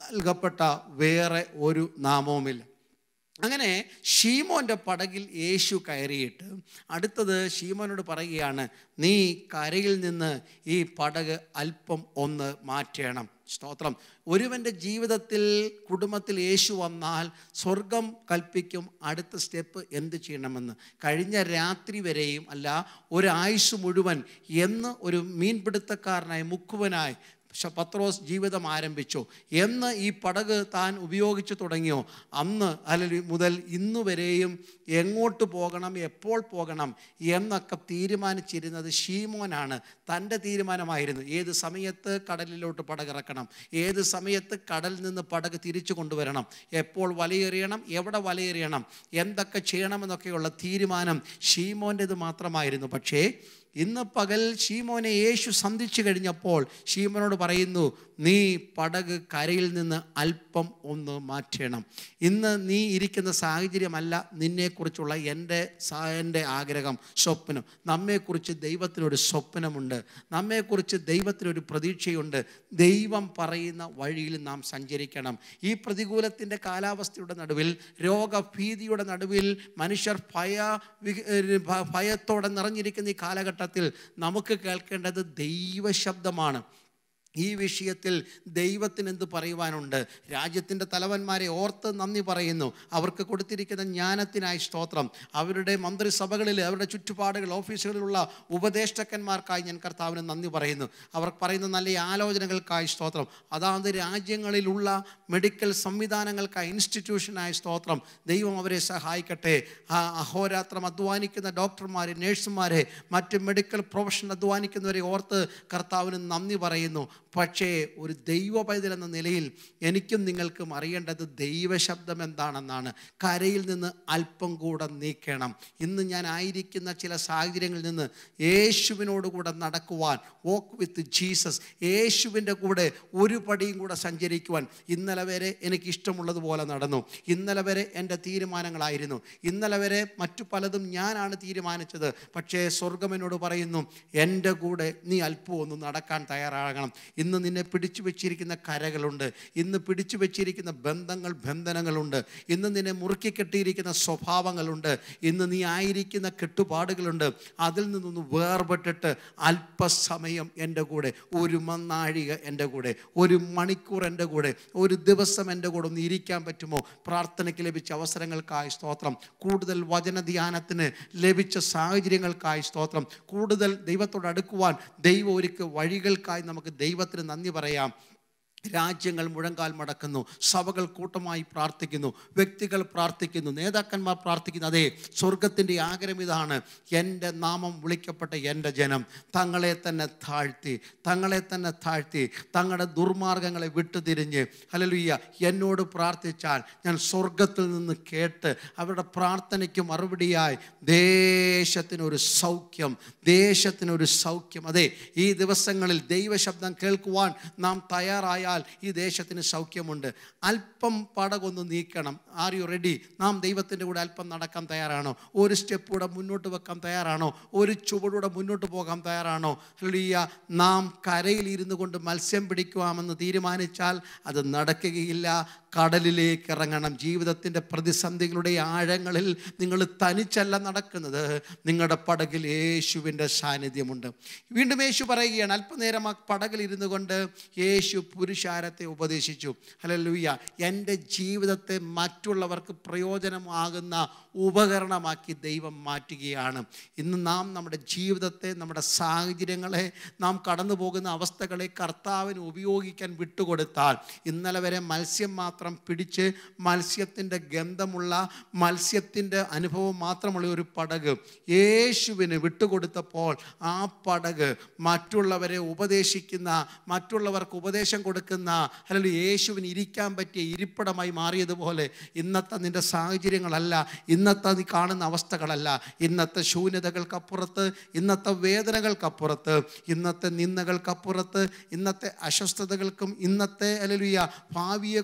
S1: നൽകപ്പെട്ട വേറെ ഒരു നാമവുമില്ല അങ്ങനെ ഷീമോൻ്റെ പടകിൽ യേശു കയറിയിട്ട് അടുത്തത് ഷീമോനോട് പറയുകയാണ് നീ കരയിൽ നിന്ന് ഈ പടക് അല്പം ഒന്ന് മാറ്റണം സ്തോത്രം ഒരുവൻ്റെ ജീവിതത്തിൽ കുടുംബത്തിൽ യേശു വന്നാൽ സ്വർഗം കൽപ്പിക്കും അടുത്ത സ്റ്റെപ്പ് എന്ത് ചെയ്യണമെന്ന് കഴിഞ്ഞ രാത്രി വരെയും അല്ല ഒരായുസ് മുഴുവൻ എന്ന് ഒരു മീൻപിടുത്തക്കാരനായി മുക്കുവനായി ശ- പത്രോസ് ജീവിതം ആരംഭിച്ചു എന്ന് ഈ പടക് താൻ ഉപയോഗിച്ചു തുടങ്ങിയോ അന്ന് അല്ലെങ്കിൽ മുതൽ ഇന്നു വരെയും എങ്ങോട്ട് പോകണം എപ്പോൾ പോകണം എന്നൊക്കെ തീരുമാനിച്ചിരുന്നത് ഷീമോനാണ് തൻ്റെ തീരുമാനമായിരുന്നു ഏത് സമയത്ത് കടലിലോട്ട് പടകിറക്കണം ഏത് സമയത്ത് കടലിൽ നിന്ന് പടക് തിരിച്ചു കൊണ്ടുവരണം എപ്പോൾ വലയെറിയണം എവിടെ വലയെറിയണം എന്തൊക്കെ ചെയ്യണമെന്നൊക്കെയുള്ള തീരുമാനം ഷീമോൻ്റെത് മാത്രമായിരുന്നു പക്ഷേ ഇന്ന് പകൽ ഷീമോനെ യേശു സന്ധിച്ചു കഴിഞ്ഞപ്പോൾ ഷീമോനോട് പറയുന്നു നീ പടക് കരയിൽ നിന്ന് അല്പം ഒന്ന് മാറ്റണം ഇന്ന് നീ ഇരിക്കുന്ന സാഹചര്യമല്ല നിന്നെക്കുറിച്ചുള്ള എൻ്റെ സ- എൻ്റെ ആഗ്രഹം സ്വപ്നം നമ്മെക്കുറിച്ച് ദൈവത്തിനൊരു സ്വപ്നമുണ്ട് നമ്മെക്കുറിച്ച് ദൈവത്തിനൊരു പ്രതീക്ഷയുണ്ട് ദൈവം പറയുന്ന വഴിയിൽ നാം സഞ്ചരിക്കണം ഈ പ്രതികൂലത്തിൻ്റെ കാലാവസ്ഥയുടെ നടുവിൽ രോഗഭീതിയുടെ നടുവിൽ മനുഷ്യർ ഭയ വി- ഏഹ് ഭ- ഭയത്തോടെ നിറഞ്ഞിരിക്കുന്ന ഈ കാലഘട്ടത്തിൽ നമുക്ക് കേൾക്കേണ്ടത് ദൈവശബ്ദമാണ് ഈ വിഷയത്തിൽ ദൈവത്തിന് എന്ത് പറയുവാനുണ്ട് രാജ്യത്തിൻ്റെ തലവന്മാരെ ഓർത്ത് നന്ദി പറയുന്നു അവർക്ക് കൊടുത്തിരിക്കുന്ന ജ്ഞാനത്തിനായി സ്തോത്രം അവരുടെ മന്ത്രിസഭകളിൽ അവരുടെ ചുറ്റുപാടുകൾ ഓഫീസുകളിലുള്ള ഉപദേഷ്ടക്കന്മാർക്കായി ഞാൻ കർത്താവിന് നന്ദി പറയുന്നു അവർ പറയുന്ന നല്ല ആലോചനകൾക്കായി സ്തോത്രം അതാത് രാജ്യങ്ങളിലുള്ള മെഡിക്കൽ സംവിധാനങ്ങൾക്കായി ഇൻസ്റ്റിറ്റ്യൂഷനായി സ്തോത്രം ദൈവം അവരെ സഹായിക്കട്ടെ ആ അഹോരാത്രം അധ്വാനിക്കുന്ന ഡോക്ടർമാരെ നേഴ്സുമാരെ മറ്റ് മെഡിക്കൽ പ്രൊഫഷൻ അധ്വാനിക്കുന്നവരെ ഓർത്ത് കർത്താവിന് നന്ദി പറയുന്നു പക്ഷേ ഒരു ദൈവ പൈതൽ എന്ന നിലയിൽ എനിക്കും നിങ്ങൾക്കും അറിയേണ്ടത് ദൈവശബ്ദം എന്താണെന്നാണ് കരയിൽ നിന്ന് അല്പം കൂടെ നീക്കണം ഇന്ന് ഞാൻ ആയിരിക്കുന്ന ചില സാഹചര്യങ്ങളിൽ നിന്ന് യേശുവിനോട് കൂടെ നടക്കുവാൻ വോക്ക് വിത്ത് ജീസസ് യേശുവിൻ്റെ കൂടെ ഒരു പടിയും കൂടെ സഞ്ചരിക്കുവാൻ ഇന്നലെ വരെ എനിക്ക് ഇഷ്ടമുള്ളതുപോലെ നടന്നു ഇന്നലെ വരെ എൻ്റെ തീരുമാനങ്ങളായിരുന്നു ഇന്നലെ വരെ മറ്റു പലതും ഞാനാണ് തീരുമാനിച്ചത് പക്ഷേ സ്വർഗം എന്നോട് പറയുന്നു എൻ്റെ കൂടെ നീ അല്പം ഒന്ന് നടക്കാൻ തയ്യാറാകണം ഇന്ന് നിന്നെ പിടിച്ചു വെച്ചിരിക്കുന്ന കരകളുണ്ട് ഇന്ന് പിടിച്ചു വെച്ചിരിക്കുന്ന ബന്ധങ്ങൾ ബന്ധനങ്ങളുണ്ട് ഇന്ന് നിന്നെ മുറുക്കി കെട്ടിയിരിക്കുന്ന സ്വഭാവങ്ങളുണ്ട് ഇന്ന് നീ ആയിരിക്കുന്ന കെട്ടുപാടുകളുണ്ട് അതിൽ നിന്നൊന്ന് വേർപെട്ടിട്ട് അല്പസമയം എൻ്റെ കൂടെ ഒരു മന്നാഴിക എൻ്റെ കൂടെ ഒരു മണിക്കൂർ എൻ്റെ കൂടെ ഒരു ദിവസം എൻ്റെ കൂടെ ഒന്ന് ഇരിക്കാൻ പറ്റുമോ പ്രാർത്ഥനയ്ക്ക് ലഭിച്ച അവസരങ്ങൾക്കായി സ്തോത്രം കൂടുതൽ വചന ധ്യാനത്തിന് ലഭിച്ച സാഹചര്യങ്ങൾക്കായി സ്തോത്രം കൂടുതൽ ദൈവത്തോട് അടുക്കുവാൻ ദൈവം ഒരുക്ക് വഴികൾക്കായി നമുക്ക് ദൈവത്തിന് നന്ദി പറയാം രാജ്യങ്ങൾ മുഴങ്കാൽ മടക്കുന്നു സഭകൾ കൂട്ടമായി പ്രാർത്ഥിക്കുന്നു വ്യക്തികൾ പ്രാർത്ഥിക്കുന്നു നേതാക്കന്മാർ പ്രാർത്ഥിക്കുന്നു അതെ സ്വർഗത്തിൻ്റെ ആഗ്രഹം ഇതാണ് എൻ്റെ നാമം വിളിക്കപ്പെട്ട എൻ്റെ ജനം തങ്ങളെ തന്നെ താഴ്ത്തി തങ്ങളെ തന്നെ താഴ്ത്തി തങ്ങളുടെ ദുർമാർഗങ്ങളെ വിട്ടുതിരിഞ്ഞ് ഹല്ലേലൂയ എന്നോട് പ്രാർത്ഥിച്ചാൽ ഞാൻ സ്വർഗത്തിൽ നിന്ന് കേട്ട് അവരുടെ പ്രാർത്ഥനയ്ക്ക് മറുപടിയായി ദേശത്തിനൊരു സൗഖ്യം ദേശത്തിനൊരു സൗഖ്യം അതെ ഈ ദിവസങ്ങളിൽ ദൈവശബ്ദം കേൾക്കുവാൻ നാം തയ്യാറായാൽ ഈ ദേശത്തിന് സൗഖ്യമുണ്ട് അല്പം പടകൊന്ന് നീക്കണം ആർ യു റെഡി നാം ദൈവത്തിൻ്റെ കൂടെ അല്പം നടക്കാൻ തയ്യാറാണോ ഒരു സ്റ്റെപ്പ് കൂടെ മുന്നോട്ട് വെക്കാൻ തയ്യാറാണോ ഒരു ചുവടൂടെ മുന്നോട്ട് പോകാൻ തയ്യാറാണോ ഹല്ലേലൂയ നാം കരയിൽ ഇരുന്നു കൊണ്ട് മത്സ്യം പിടിക്കുവാമെന്ന് തീരുമാനിച്ചാൽ അത് നടക്കുകയില്ല കടലിലേക്ക് ഇറങ്ങണം ജീവിതത്തിൻ്റെ പ്രതിസന്ധികളുടെ ആഴങ്ങളിൽ നിങ്ങൾ തനിച്ചല്ല നടക്കുന്നത് നിങ്ങളുടെ പടകിൽ യേശുവിൻ്റെ സാന്നിധ്യമുണ്ട് വീണ്ടും യേശു പറയുകയാണ് അല്പനേരം ആ പടകിൽ ഇരുന്നു കൊണ്ട് യേശു പുരുഷാരത്തെ ഉപദേശിച്ചു ഹല്ലേലൂയ എൻ്റെ ജീവിതത്തെ മറ്റുള്ളവർക്ക് പ്രയോജനമാകുന്ന ഉപകരണമാക്കി ദൈവം മാറ്റുകയാണ് ഇന്ന് നാം നമ്മുടെ ജീവിതത്തെ നമ്മുടെ സാഹചര്യങ്ങളെ നാം കടന്നു പോകുന്ന അവസ്ഥകളെ കർത്താവിന് ഉപയോഗിക്കാൻ വിട്ടുകൊടുത്താൽ ഇന്നലെ വരെ മത്സ്യം മാത്രം പിടിച്ച് മത്സ്യത്തിൻ്റെ ഗന്ധമുള്ള മത്സ്യത്തിൻ്റെ അനുഭവം മാത്രമുള്ള ഒരു പടക് യേശുവിന് വിട്ടുകൊടുത്തപ്പോൾ ആ പടക് മറ്റുള്ളവരെ ഉപദേശിക്കുന്ന മറ്റുള്ളവർക്ക് ഉപദേശം കൊടുക്കുന്ന അല്ലെങ്കിൽ യേശുവിന് ഇരിക്കാൻ പറ്റിയ ഇരിപ്പിടമായി മാറിയതുപോലെ ഇന്നത്തെ നിൻ്റെ സാഹചര്യങ്ങളല്ല ഇന്നത്തെ നീ കാണുന്ന അവസ്ഥകളല്ല ഇന്നത്തെ ശൂന്യതകൾക്കപ്പുറത്ത് ഇന്നത്തെ വേദനകൾക്കപ്പുറത്ത് ഇന്നത്തെ നിന്ദകൾക്കപ്പുറത്ത് ഇന്നത്തെ അസ്വസ്ഥതകൾക്കും ഇന്നത്തെ അലലുയ ഭാവിയെക്കുറിച്ചുള്ള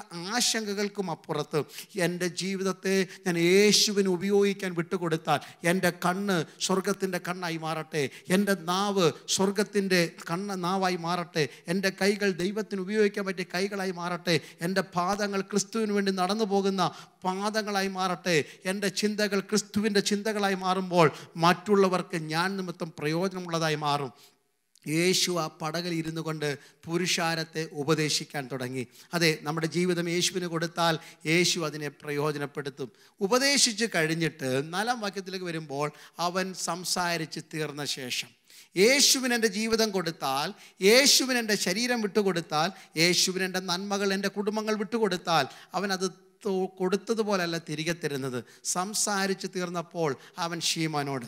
S1: ആശങ്കകൾക്കും അപ്പുറത്ത് എൻ്റെ ജീവിതത്തെ ഞാൻ യേശുവിന് ഉപയോഗിക്കാൻ വിട്ടുകൊടുത്താൽ എൻ്റെ കണ്ണ് സ്വർഗത്തിൻ്റെ കണ്ണായി മാറട്ടെ എൻ്റെ നാവ് സ്വർഗത്തിൻ്റെ കണ്ണ് നാവായി മാറട്ടെ എൻ്റെ കൈകൾ ദൈവത്തിന് ഉപയോഗിക്കാൻ പറ്റിയ കൈകളായി മാറട്ടെ എൻ്റെ പാദങ്ങൾ ക്രിസ്തുവിന് വേണ്ടി നടന്നു പോകുന്ന പാദങ്ങളായി മാറട്ടെ എൻ്റെ ചിന്തകൾ ക്രിസ്തുവിൻ്റെ ചിന്തകളായി മാറുമ്പോൾ മറ്റുള്ളവർക്ക് ഞാൻ നിമിത്തം പ്രയോജനമുള്ളതായി മാറും യേശു ആ പടകിൽ ഇരുന്നു കൊണ്ട് പുരുഷാരത്തെ ഉപദേശിക്കാൻ തുടങ്ങി അതെ നമ്മുടെ ജീവിതം യേശുവിന് കൊടുത്താൽ യേശു അതിനെ പ്രയോജനപ്പെടുത്തും ഉപദേശിച്ച് കഴിഞ്ഞിട്ട് നാലാം വാക്യത്തിലേക്ക് വരുമ്പോൾ അവൻ സംസാരിച്ച് തീർന്ന ശേഷം യേശുവിന് എൻ്റെ ജീവിതം കൊടുത്താൽ യേശുവിന് എൻ്റെ ശരീരം വിട്ടുകൊടുത്താൽ യേശുവിന് എൻ്റെ നന്മകൾ എൻ്റെ കുടുംബങ്ങൾ വിട്ടുകൊടുത്താൽ അവൻ അത് തൊ- കൊടുത്തതുപോലല്ല തിരികെ തരുന്നത് സംസാരിച്ച് തീർന്നപ്പോൾ അവൻ ഷീമോനോട്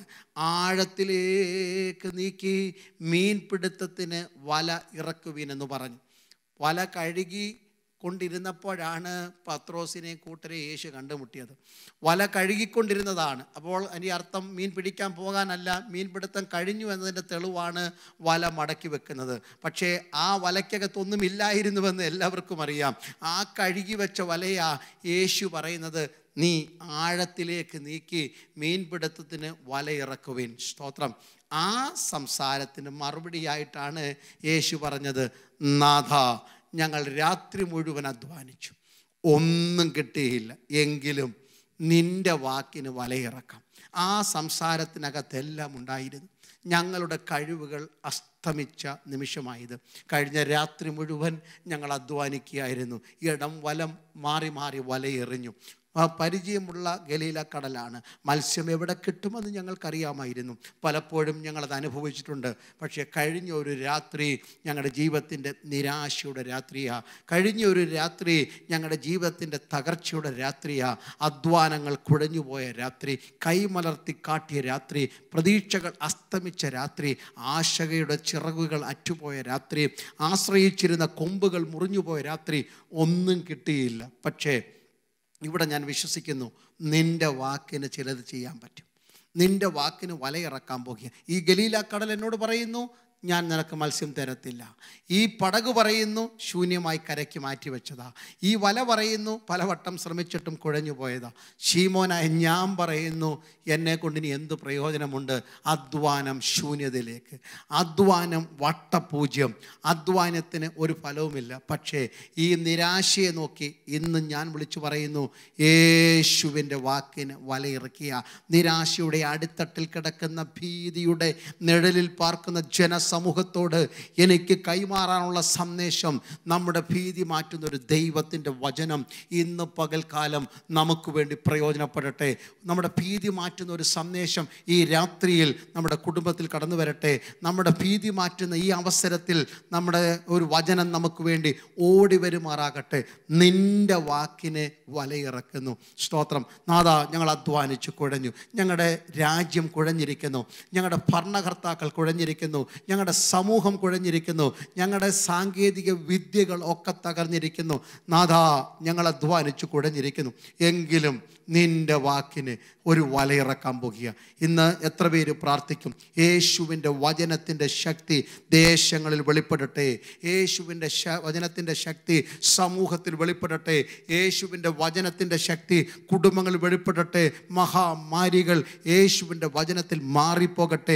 S1: ആഴത്തിലേക്ക് നീക്കി മീൻപിടുത്തത്തിന് വല ഇറക്കുവീനെന്ന് പറഞ്ഞു വല കഴുകി കൊണ്ടിരുന്നപ്പോഴാണ് പത്രോസിനെ കൂട്ടരെ യേശു കണ്ടുമുട്ടിയത് വല കഴുകിക്കൊണ്ടിരുന്നതാണ് അപ്പോൾ അതിൻ്റെ അർത്ഥം മീൻ പിടിക്കാൻ പോകാനല്ല മീൻപിടുത്തം കഴിഞ്ഞു എന്നതിൻ്റെ തെളിവാണ് വല മടക്കി വെക്കുന്നത് പക്ഷേ ആ വലയ്ക്കകത്തൊന്നും ഇല്ലായിരുന്നുവെന്ന് എല്ലാവർക്കും അറിയാം ആ കഴുകി വെച്ച വലയാ യേശു പറയുന്നത് നീ ആഴത്തിലേക്ക് നീക്കി മീൻപിടുത്തത്തിന് വലയിറക്കുവിൻ സ്തോത്രം ആ സംസാരത്തിന് മറുപടിയായിട്ടാണ് യേശു പറഞ്ഞത് നാഥ ഞങ്ങൾ രാത്രി മുഴുവൻ അധ്വാനിച്ചു ഒന്നും കിട്ടിയില്ല എങ്കിലും നിന്റെ വാക്കിന് വലയിറക്കാം ആ സംസാരത്തിനകത്തെല്ലാം ഉണ്ടായിരുന്നു ഞങ്ങളുടെ കഴിവുകൾ അസ്തമിച്ച നിമിഷമായത് കഴിഞ്ഞ രാത്രി മുഴുവൻ ഞങ്ങൾ അധ്വാനിക്കുകയായിരുന്നു ഇടം വലം മാറി മാറി വലയെറിഞ്ഞു ആ പരിചയമുള്ള ഗലീല കടലാണ് മത്സ്യം എവിടെ കിട്ടുമെന്ന് ഞങ്ങൾക്കറിയാമായിരുന്നു പലപ്പോഴും ഞങ്ങളത് അനുഭവിച്ചിട്ടുണ്ട് പക്ഷേ കഴിഞ്ഞ ഒരു രാത്രി ഞങ്ങളുടെ ജീവിതത്തിൻ്റെ നിരാശയുടെ രാത്രിയാ കഴിഞ്ഞ ഒരു രാത്രി ഞങ്ങളുടെ ജീവിതത്തിൻ്റെ തകർച്ചയുടെ രാത്രിയാ അധ്വാനങ്ങൾ കുഴഞ്ഞുപോയ രാത്രി കൈമലർത്തി കാട്ടിയ രാത്രി പ്രതീക്ഷകൾ അസ്തമിച്ച രാത്രി ആശകയുടെ ചിറകുകൾ അറ്റുപോയ രാത്രി ആശ്രയിച്ചിരുന്ന കൊമ്പുകൾ മുറിഞ്ഞുപോയ രാത്രി ഒന്നും കിട്ടിയില്ല പക്ഷേ ഇവിടെ ഞാൻ വിശ്വസിക്കുന്നു നിന്റെ വാക്കിന് ചിലത് ചെയ്യാൻ പറ്റും നിന്റെ വാക്കിന് വലയിറക്കാൻ പോകുക ഈ ഗലീല കടൽ എന്നോട് പറയുന്നു ഞാൻ നിനക്ക് മത്സ്യം തരത്തില്ല ഈ പടക് പറയുന്നു ശൂന്യമായി കരയ്ക്ക് മാറ്റി വെച്ചതാ ഈ വല പറയുന്നു പലവട്ടം ശ്രമിച്ചിട്ടും കുഴഞ്ഞു പോയതാ ഷീമോനായ ഞാൻ പറയുന്നു എന്നെ കൊണ്ട് ഇനി എന്ത് പ്രയോജനമുണ്ട് അധ്വാനം ശൂന്യതയിലേക്ക് അധ്വാനം വട്ടപൂജ്യം അധ്വാനത്തിന് ഒരു ഫലവുമില്ല പക്ഷേ ഈ നിരാശയെ നോക്കി ഇന്ന് ഞാൻ വിളിച്ചു പറയുന്നു യേശുവിൻ്റെ വാക്കിന് വലയിറക്കിയ നിരാശയുടെ അടിത്തട്ടിൽ കിടക്കുന്ന ഭീതിയുടെ നിഴലിൽ പാർക്കുന്ന ജനസമൂഹത്തോട് എനിക്ക് കൈമാറാനുള്ള സന്ദേശം നമ്മുടെ ഭീതി മാറ്റുന്ന ഒരു ദൈവത്തിൻ്റെ വചനം ഇന്ന് പകൽക്കാലം നമുക്ക് വേണ്ടി പ്രയോജനപ്പെടട്ടെ നമ്മുടെ ഭീതി മാറ്റുന്ന ഒരു സന്ദേശം ഈ രാത്രിയിൽ നമ്മുടെ കുടുംബത്തിൽ കടന്നു വരട്ടെ നമ്മുടെ ഭീതി മാറ്റുന്ന ഈ അവസരത്തിൽ നമ്മുടെ ഒരു വചനം നമുക്ക് വേണ്ടി ഓടി വരുമാറാകട്ടെ നിന്റെ വാക്കിനെ വലയിറക്കുന്നു സ്തോത്രം നാദാ ഞങ്ങൾ അധ്വാനിച്ചു കുഴഞ്ഞു ഞങ്ങളുടെ രാജ്യം കുഴഞ്ഞിരിക്കുന്നു ഞങ്ങളുടെ ഭരണകർത്താക്കൾ കുഴഞ്ഞിരിക്കുന്നു ഞങ്ങളുടെ സമൂഹം കുഴഞ്ഞിരിക്കുന്നു ഞങ്ങളുടെ സാങ്കേതിക വിദ്യകൾ ഒക്കെ തകർന്നിരിക്കുന്നു നാഥാ ഞങ്ങൾ അധ്വാനിച്ചു കുഴഞ്ഞിരിക്കുന്നു എങ്കിലും നിന്റെ വാക്കിന് ഒരു വലയിറക്കാൻ പോകുക ഇന്ന് എത്ര പേര് പ്രാർത്ഥിക്കും യേശുവിൻ്റെ വചനത്തിൻ്റെ ശക്തി ദേശങ്ങളിൽ വെളിപ്പെടട്ടെ യേശുവിൻ്റെ ശ വചനത്തിൻ്റെ ശക്തി സമൂഹത്തിൽ വെളിപ്പെടട്ടെ യേശുവിൻ്റെ വചനത്തിൻ്റെ ശക്തി കുടുംബങ്ങളിൽ വെളിപ്പെടട്ടെ മഹാമാരികൾ യേശുവിൻ്റെ വചനത്തിൽ മാറിപ്പോകട്ടെ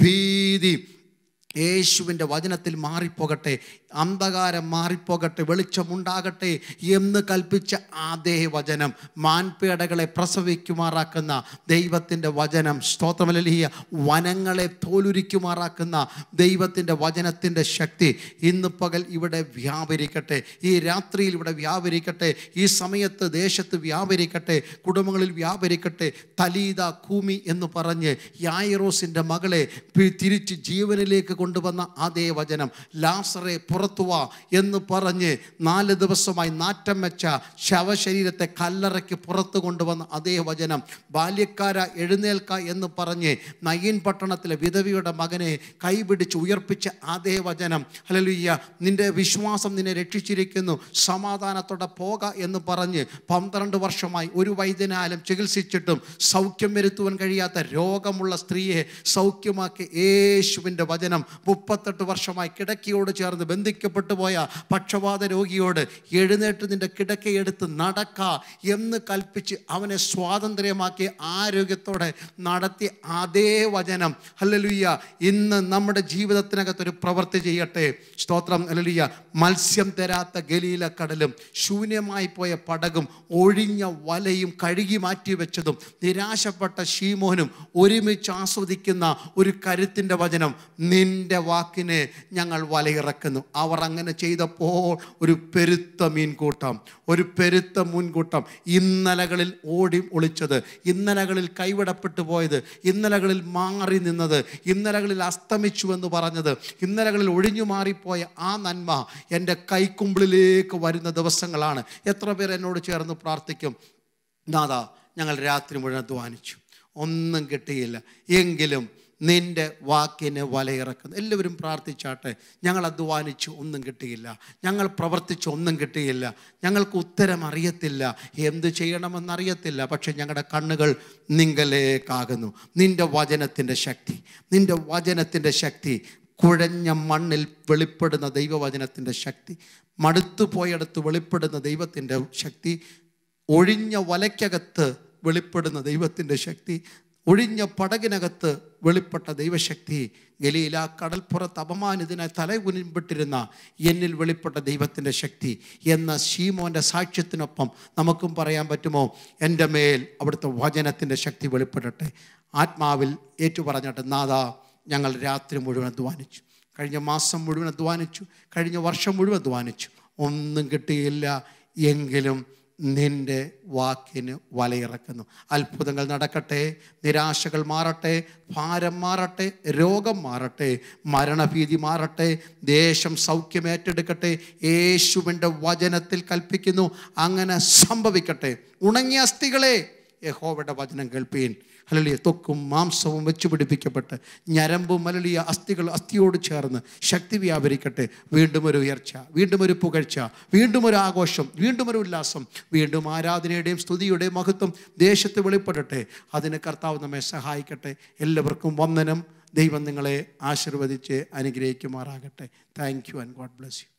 S1: ഭീതി യേശുവിൻ്റെ വചനത്തിൽ മാറിപ്പോകട്ടെ അന്ധകാരം മാറിപ്പോകട്ടെ വെളിച്ചമുണ്ടാകട്ടെ എന്ന് കൽപ്പിച്ച അതേ വചനം മാൻപേടകളെ പ്രസവിക്കുമാറാക്കുന്ന ദൈവത്തിൻ്റെ വചനം സ്തോത്രമലിയ വനങ്ങളെ തോലുരിക്കുമാറാക്കുന്ന ദൈവത്തിൻ്റെ വചനത്തിൻ്റെ ശക്തി ഇന്ന് പകൽ ഇവിടെ വ്യാപരിക്കട്ടെ ഈ രാത്രിയിൽ ഇവിടെ വ്യാപരിക്കട്ടെ ഈ സമയത്ത് ദേശത്ത് വ്യാപരിക്കട്ടെ കുടുംബങ്ങളിൽ വ്യാപരിക്കട്ടെ തലീത കൂമി എന്ന് പറഞ്ഞ് യായിറോസിൻ്റെ മകളെ പി- തിരിച്ച് ജീവനിലേക്ക് കൊണ്ടുവന്ന അതേ വചനം ലാസറെ പുറത്തുവാ എന്ന് പറഞ്ഞ് നാല് ദിവസമായി നാറ്റം വെച്ച ശവശരീരത്തെ കല്ലറയ്ക്ക് പുറത്തു കൊണ്ടുവന്ന അതേ വചനം ബാല്യക്കാര എഴുന്നേൽക്ക എന്ന് പറഞ്ഞ് നയീൻ പട്ടണത്തിലെ വിധവിയുടെ മകനെ കൈപിടിച്ച് ഉയർപ്പിച്ച അതേ വചനം ഹല്ലേലൂയ നിന്റെ വിശ്വാസം നിന്നെ രക്ഷിച്ചിരിക്കുന്നു സമാധാനത്തോടെ പോക എന്ന് പറഞ്ഞ് പന്ത്രണ്ട് വർഷമായി ഒരു വൈദ്യനാലും ചികിത്സിച്ചിട്ടും സൗഖ്യം വരുത്തുവാൻ കഴിയാത്ത രോഗമുള്ള സ്ത്രീയെ സൗഖ്യമാക്കി യേശുവിൻ്റെ വചനം മുപ്പത്തെട്ട് വർഷമായി കിടക്കയോട് ചേർന്ന് ബന്ധിക്കപ്പെട്ടു പോയ പക്ഷപാത രോഗിയോട് എഴുന്നേറ്റ് നിന്റെ കിടക്കയെടുത്ത് നടക്ക എന്ന് കൽപ്പിച്ച് അവനെ സ്വാതന്ത്ര്യമാക്കി ആരോഗ്യത്തോടെ നടത്തി അതേ വചനം ഹല്ലേലൂയ ഇന്ന് നമ്മുടെ ജീവിതത്തിനകത്തൊരു പ്രവൃത്തി ചെയ്യട്ടെ സ്തോത്രം ഹല്ലേലൂയ മത്സ്യം തരാത്ത ഗലീല കടലും ശൂന്യമായി പോയ പടകും ഒഴിഞ്ഞ വലയും കഴുകി മാറ്റി വെച്ചതും നിരാശപ്പെട്ട ഷീമോനും ഒരുമിച്ച് ആസ്വദിക്കുന്ന ഒരു കരുത്തിൻ്റെ വചനം നിന്റെ വാക്കിന് ഞങ്ങൾ വലയിറക്കുന്നു അവർ അങ്ങനെ ചെയ്തപ്പോൾ ഒരു പെരുത്ത മീൻകൂട്ടം ഒരു പെരുത്ത മുൻകൂട്ടം ഇന്നലകളിൽ ഓടി ഒളിച്ചത് ഇന്നലകളിൽ കൈവിടപ്പെട്ടു പോയത് ഇന്നലകളിൽ മാറി നിന്നത് ഇന്നലകളിൽ അസ്തമിച്ചു എന്ന് പറഞ്ഞത് ഇന്നലകളിൽ ഒഴിഞ്ഞു മാറിപ്പോയ ആ നന്മ എൻ്റെ കൈക്കുമ്പിളിലേക്ക് വരുന്ന ദിവസങ്ങളാണ് എത്ര പേർ എന്നോട് ചേർന്ന് പ്രാർത്ഥിക്കും നാദാ ഞങ്ങൾ രാത്രി മുഴുവൻ അധ്വാനിച്ചു ഒന്നും കിട്ടിയില്ല എങ്കിലും നിന്റെ വാക്കിന് വലയിറക്കുന്നു എല്ലാവരും പ്രാർത്ഥിച്ചാട്ടെ ഞങ്ങൾ അധ്വാനിച്ചു ഒന്നും കിട്ടിയില്ല ഞങ്ങൾ പ്രവർത്തിച്ചു ഒന്നും കിട്ടിയില്ല ഞങ്ങൾക്ക് ഉത്തരം അറിയത്തില്ല എന്ത് ചെയ്യണമെന്നറിയത്തില്ല പക്ഷെ ഞങ്ങളുടെ കണ്ണുകൾ നിങ്കലേക്കാകുന്നു നിന്റെ വചനത്തിൻ്റെ ശക്തി നിന്റെ വചനത്തിൻ്റെ ശക്തി കുഴഞ്ഞ മണ്ണിൽ വെളിപ്പെടുന്ന ദൈവവചനത്തിൻ്റെ ശക്തി മടുത്തു പോയടത്ത് വെളിപ്പെടുന്ന ദൈവത്തിൻ്റെ ശക്തി ഒഴിഞ്ഞ വലയ്ക്കകത്ത് വെളിപ്പെടുന്ന ദൈവത്തിൻ്റെ ശക്തി ഒഴിഞ്ഞ പടകിനകത്ത് വെളിപ്പെട്ട ദൈവശക്തി ഗലീല കടൽപ്പുറത്ത് അപമാനിതനായി തലകുനിപ്പെട്ടിരുന്ന എന്നിൽ വെളിപ്പെട്ട ദൈവത്തിൻ്റെ ശക്തി എന്ന ശീമോൻ്റെ സാക്ഷ്യത്തിനൊപ്പം നമുക്കും പറയാൻ പറ്റുമോ എൻ്റെ മേൽ അവിടുത്തെ വചനത്തിൻ്റെ ശക്തി വെളിപ്പെടട്ടെ ആത്മാവിൽ ഏറ്റുപറഞ്ഞിട്ട് നാദാ ഞങ്ങൾ രാത്രി മുഴുവൻ അധ്വാനിച്ചു കഴിഞ്ഞ മാസം മുഴുവൻ അധ്വാനിച്ചു കഴിഞ്ഞ വർഷം മുഴുവൻ അധ്വാനിച്ചു ഒന്നും കിട്ടിയില്ല എങ്കിലും നിന്റെ വാക്കിന് വലയിറക്കുന്നു അത്ഭുതങ്ങൾ നടക്കട്ടെ നിരാശകൾ മാറട്ടെ ഭാരം മാറട്ടെ രോഗം മാറട്ടെ മരണഭീതി മാറട്ടെ ദേശം സൗഖ്യം ഏറ്റെടുക്കട്ടെ യേശുവിൻ്റെ വചനത്തിൽ കൽപ്പിക്കുന്നു അങ്ങനെ സംഭവിക്കട്ടെ ഉണങ്ങിയ അസ്ഥികളെ യഹോവയുടെ വചനം കേൾപ്പീൻ അലളിയ തൊക്കും മാംസവും വെച്ച് പിടിപ്പിക്കപ്പെട്ട് ഞരമ്പും അലളിയ അസ്ഥികൾ അസ്ഥിയോട് ചേർന്ന് ശക്തി വ്യാപരിക്കട്ടെ വീണ്ടും ഒരു ഉയർച്ച വീണ്ടും ഒരു പുകഴ്ച വീണ്ടും ഒരു ആഘോഷം വീണ്ടും ഒരു ഉല്ലാസം വീണ്ടും ആരാധനയുടെയും സ്തുതിയുടെയും മഹത്വം ദേശത്ത് വെളിപ്പെടട്ടെ അതിന് കർത്താവ് നമ്മെ സഹായിക്കട്ടെ എല്ലാവർക്കും വന്ദനം ദൈവം നിങ്ങളെ ആശീർവദിച്ച് അനുഗ്രഹിക്കുമാറാകട്ടെ thank you and God bless U